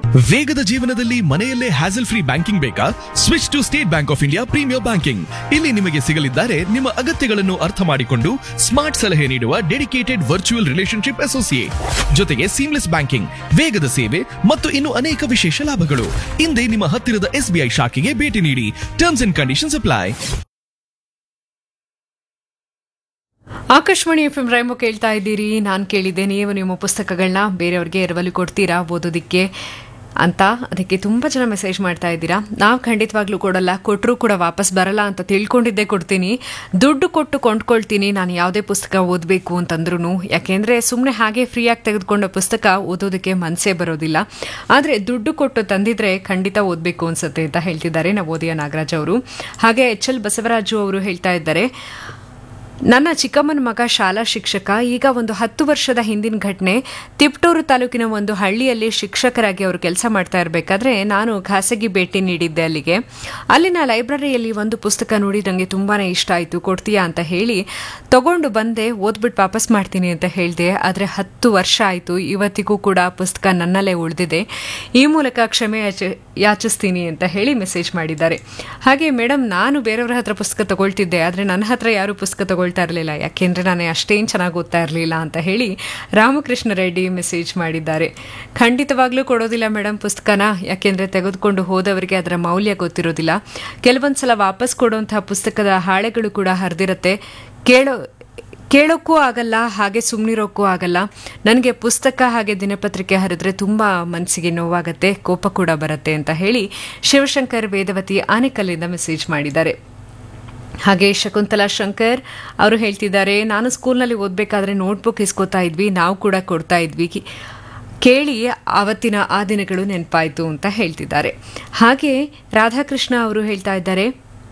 ವೇಗದ ಜೀವನದಲ್ಲಿ ಮನೆಯಲ್ಲೇ ಹ್ಯಾಸಲ್ ಫ್ರೀ ಬ್ಯಾಂಕಿಂಗ್ ಬೇಕಾ switch to State Bank of India premier banking ಇಲ್ಲಿ ನಿಮಗೆ ಸಿಗಲಿದ್ದಾರೆ ನಿಮ್ಮ ಅಗತ್ಯಗಳನ್ನು ಅರ್ಥ ಮಾಡಿಕೊಂಡು ಸ್ಮಾರ್ಟ್ ಸಲಹೆ ನೀಡುವ ಡೆಡಿಕೇಟೆಡ್ ವರ್ಚುವಲ್ ರಿಲೇಶನ್ಶಿಪ್ ಅಸೋಸಿಯೇಟ್ ಜೊತೆಗೆ ಸೀಮ್ಲೆಸ್ ಬ್ಯಾಂಕಿಂಗ್ ವೇಗದ ಸೇವೆ ಮತ್ತು ಇನ್ನು ಅನೇಕ ವಿಶೇಷ ಲಾಭಗಳು ಹಿಂದೆ ನಿಮ್ಮ ಹತ್ತಿರದ ಎಸ್ಬಿಐ ಶಾಖೆಗೆ ಭೇಟಿ ನೀಡಿ terms and conditions apply Akashvani F M ರೈಮೋ ಕೇಳ್ತಾ ಇದ್ದೀರಿ ನಾನು ಕೇಳಿದ್ದೆ ನೀವು ನಿಮ್ಮ ಪುಸ್ತಕಗಳನ್ನ ಬೇರೆಯವ್ರಿಗೆ ಎರವಲು ಕೊಡ್ತೀರಾ ಓದೋದಕ್ಕೆ ಅಂತ ಅದಕ್ಕೆ ತುಂಬ ಜನ ಮೆಸೇಜ್ ಮಾಡ್ತಾ ಇದ್ದೀರಾ ನಾವು ಖಂಡಿತವಾಗ್ಲೂ ಕೊಡಲ್ಲ ಕೊಟ್ಟರೂ ಕೂಡ ವಾಪಸ್ ಬರಲ್ಲ ಅಂತ ತಿಳ್ಕೊಂಡಿದ್ದೇ ಕೊಡ್ತೀನಿ ದುಡ್ಡು ಕೊಟ್ಟು ಕೊಂಡ್ಕೊಳ್ತೀನಿ ನಾನು ಯಾವುದೇ ಪುಸ್ತಕ ಓದಬೇಕು ಅಂತಂದ್ರೂ ಯಾಕೆಂದರೆ ಸುಮ್ಮನೆ ಹಾಗೆ ಫ್ರೀಯಾಗಿ ತೆಗೆದುಕೊಂಡ ಪುಸ್ತಕ ಓದೋದಕ್ಕೆ ಮನಸ್ಸೇ ಬರೋದಿಲ್ಲ ಆದರೆ ದುಡ್ಡು ಕೊಟ್ಟು ತಂದಿದ್ರೆ ಖಂಡಿತ ಓದಬೇಕು ಅನ್ಸುತ್ತೆ ಅಂತ ಹೇಳ್ತಿದ್ದಾರೆ ನವೋದಯ ನಾಗರಾಜ್ ಅವರು ಹಾಗೆ ಎಚ್ ಎಲ್ ಬಸವರಾಜು ಅವರು ಹೇಳ್ತಾ ಇದ್ದಾರೆ ನನ್ನ ಚಿಕ್ಕಮ್ಮನ ಮಗ ಶಾಲಾ ಶಿಕ್ಷಕ ಈಗ ಒಂದು ಹತ್ತು ವರ್ಷದ ಹಿಂದಿನ ಘಟನೆ ತಿಪ್ಟೂರು ತಾಲೂಕಿನ ಒಂದು ಹಳ್ಳಿಯಲ್ಲಿ ಶಿಕ್ಷಕರಾಗಿ ಅವರು ಕೆಲಸ ಮಾಡ್ತಾ ಇರಬೇಕಾದ್ರೆ ನಾನು ಖಾಸಗಿ ಭೇಟಿ ನೀಡಿದ್ದೆ ಅಲ್ಲಿಗೆ ಅಲ್ಲಿನ ಲೈಬ್ರರಿಯಲ್ಲಿ ಒಂದು ಪುಸ್ತಕ ನೋಡಿ ನನಗೆ ತುಂಬಾನೇ ಇಷ್ಟ ಆಯಿತು ಕೊಡ್ತೀಯಾ ಅಂತ ಹೇಳಿ ತಗೊಂಡು ಬಂದೆ ಓದ್ಬಿಟ್ಟು ವಾಪಸ್ ಮಾಡ್ತೀನಿ ಅಂತ ಹೇಳಿದೆ ಆದರೆ ಹತ್ತು ವರ್ಷ ಆಯಿತು ಇವತ್ತಿಗೂ ಕೂಡ ಆ ಪುಸ್ತಕ ನನ್ನಲ್ಲೇ ಉಳಿದಿದೆ ಈ ಮೂಲಕ ಕ್ಷಮೆ ಯಾಚ- ಯಾಚಿಸ್ತೀನಿ ಅಂತ ಹೇಳಿ ಮೆಸೇಜ್ ಮಾಡಿದ್ದಾರೆ ಹಾಗೆ ಮೇಡಮ್ ನಾನು ಬೇರೆಯವ್ರ ಹತ್ರ ಪುಸ್ತಕ ತಗೊಳ್ತಿದ್ದೆ ಆದರೆ ನನ್ನ ಹತ್ರ ಯಾರು ಪುಸ್ತಕ ತಗೊಳ್ತಾ ಇರಲಿಲ್ಲ ಯಾಕೆಂದರೆ ನಾನು ಅಷ್ಟೇನು ಚೆನ್ನಾಗಿ ಓದ್ತಾ ಇರಲಿಲ್ಲ ಅಂತ ಹೇಳಿ ರಾಮಕೃಷ್ಣ ರೆಡ್ಡಿ ಮೆಸೇಜ್ ಮಾಡಿದ್ದಾರೆ ಖಂಡಿತವಾಗ್ಲೂ ಕೊಡೋದಿಲ್ಲ ಮೇಡಮ್ ಪುಸ್ತಕನ ಯಾಕೆಂದರೆ ತೆಗೆದುಕೊಂಡು ಹೋದವರಿಗೆ ಅದರ ಮೌಲ್ಯ ಗೊತ್ತಿರೋದಿಲ್ಲ ಕೆಲವೊಂದು ಸಲ ವಾಪಸ್ ಕೊಡುವಂತಹ ಪುಸ್ತಕದ ಹಾಳೆಗಳು ಕೂಡ ಹರಿದಿರುತ್ತೆ ಕೇಳೋ ಕೇಳೋಕ್ಕೂ ಆಗಲ್ಲ ಹಾಗೆ ಸುಮ್ಮನಿರೋಕ್ಕೂ ಆಗಲ್ಲ ನನಗೆ ಪುಸ್ತಕ ಹಾಗೆ ದಿನಪತ್ರಿಕೆ ಹರಿದ್ರೆ ತುಂಬ ಮನಸ್ಸಿಗೆ ನೋವಾಗತ್ತೆ ಕೋಪ ಕೂಡ ಬರುತ್ತೆ ಅಂತ ಹೇಳಿ ಶಿವಶಂಕರ್ ವೇದವತಿ ಆನೆಕಲ್ಲಿಂದ ಮೆಸೇಜ್ ಮಾಡಿದ್ದಾರೆ ಹಾಗೆ ಶಕುಂತಲಾ ಶಂಕರ್ ಅವರು ಹೇಳ್ತಿದ್ದಾರೆ ನಾನು ಸ್ಕೂಲ್ನಲ್ಲಿ ಓದಬೇಕಾದ್ರೆ ನೋಟ್ಬುಕ್ ಇಸ್ಕೋತಾ ಇದ್ವಿ ನಾವು ಕೂಡ ಕೊಡ್ತಾ ಇದ್ವಿ ಕಿ- ಕೇಳಿ ಆವತ್ತಿನ ಆ ದಿನಗಳು ನೆನಪಾಯಿತು ಅಂತ ಹೇಳ್ತಿದ್ದಾರೆ ಹಾಗೆ ರಾಧಾಕೃಷ್ಣ ಅವರು ಹೇಳ್ತಾ ಇದ್ದಾರೆ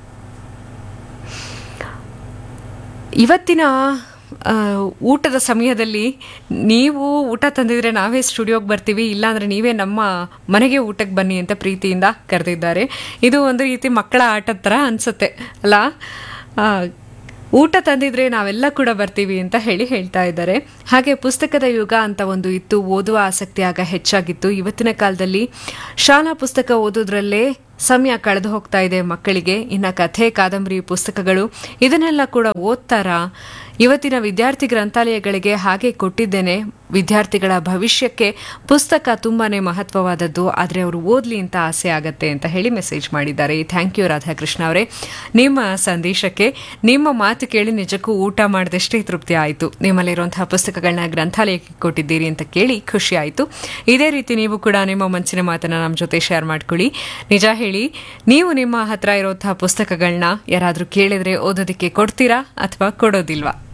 ಇವತ್ತಿನ ಆ, ಊಟದ ಸಮಯದಲ್ಲಿ ನೀವು ಊಟ ತಂದಿದ್ರೆ ನಾವೇ ಸ್ಟುಡಿಯೋಗೆ ಬರ್ತೀವಿ ಇಲ್ಲಾಂದ್ರೆ ನೀವೇ ನಮ್ಮ ಮನೆಗೆ ಊಟಕ್ಕೆ ಬನ್ನಿ ಅಂತ ಪ್ರೀತಿಯಿಂದ ಕರೆದಿದ್ದಾರೆ ಇದು ಒಂದು ರೀತಿ ಮಕ್ಕಳ ಆಟದ ಥರ ಅನಿಸುತ್ತೆ ಅಲ್ಲ ಆ, ಊಟ ತಂದಿದ್ರೆ ನಾವೆಲ್ಲ ಕೂಡ ಬರ್ತೀವಿ ಅಂತ ಹೇಳಿ ಹೇಳ್ತಾ ಇದ್ದಾರೆ ಹಾಗೆ ಪುಸ್ತಕದ ಯುಗ ಅಂತ ಒಂದು ಇತ್ತು ಓದುವ ಆಸಕ್ತಿ ಆಗ ಹೆಚ್ಚಾಗಿತ್ತು ಇವತ್ತಿನ ಕಾಲದಲ್ಲಿ ಶಾಲಾ ಪುಸ್ತಕ ಓದೋದ್ರಲ್ಲೇ ಸಮಯ ಕಳೆದು ಹೋಗ್ತಾ ಇದೆ ಮಕ್ಕಳಿಗೆ ಇನ್ನು ಕಥೆ ಕಾದಂಬರಿ ಪುಸ್ತಕಗಳು ಇದನ್ನೆಲ್ಲ ಕೂಡ ಓದ್ತಾರಾ ಇವತ್ತಿನ ವಿದ್ಯಾರ್ಥಿ ಗ್ರಂಥಾಲಯಗಳಿಗೆ ಹಾಗೆ ಕೊಟ್ಟಿದ್ದೇನೆ ವಿದ್ಯಾರ್ಥಿಗಳ ಭವಿಷ್ಯಕ್ಕೆ ಪುಸ್ತಕ ತುಂಬಾನೇ ಮಹತ್ವವಾದದ್ದು ಆದರೆ ಅವರು ಓದ್ಲಿ ಅಂತ ಆಸೆ ಆಗತ್ತೆ ಅಂತ ಹೇಳಿ ಮೆಸೇಜ್ ಮಾಡಿದ್ದಾರೆ ಥ್ಯಾಂಕ್ ಯು ರಾಧಾಕೃಷ್ಣ ಅವರೇ ನಿಮ್ಮ ಸಂದೇಶಕ್ಕೆ ನಿಮ್ಮ ಮಾತು ಕೇಳಿ ನಿಜಕ್ಕೂ ಊಟ ಮಾಡಿದಷ್ಟೇ ತೃಪ್ತಿ ಆಯಿತು ನಿಮ್ಮಲ್ಲಿರುವಂತಹ ಪುಸ್ತಕಗಳನ್ನ ಗ್ರಂಥಾಲಯಕ್ಕೆ ಕೊಟ್ಟಿದ್ದೀರಿ ಅಂತ ಕೇಳಿ ಖುಷಿ ಆಯಿತು ಇದೇ ರೀತಿ ನೀವು ಕೂಡ ನಿಮ್ಮ ಮನಸ್ಸಿನ ಮಾತನ್ನ ನಮ್ಮ ಜೊತೆ ಶೇರ್ ಮಾಡ್ಕೊಳ್ಳಿ ನಿಜ ಹೇಳಿ ನೀವು ನಿಮ್ಮ ಹತ್ರ ಇರುವಂತಹ ಪುಸ್ತಕಗಳನ್ನ ಯಾರಾದರೂ ಕೇಳಿದ್ರೆ ಓದೋದಕ್ಕೆ ಕೊಡ್ತೀರಾ ಅಥವಾ ಕೊಡೋದಿಲ್ವಾ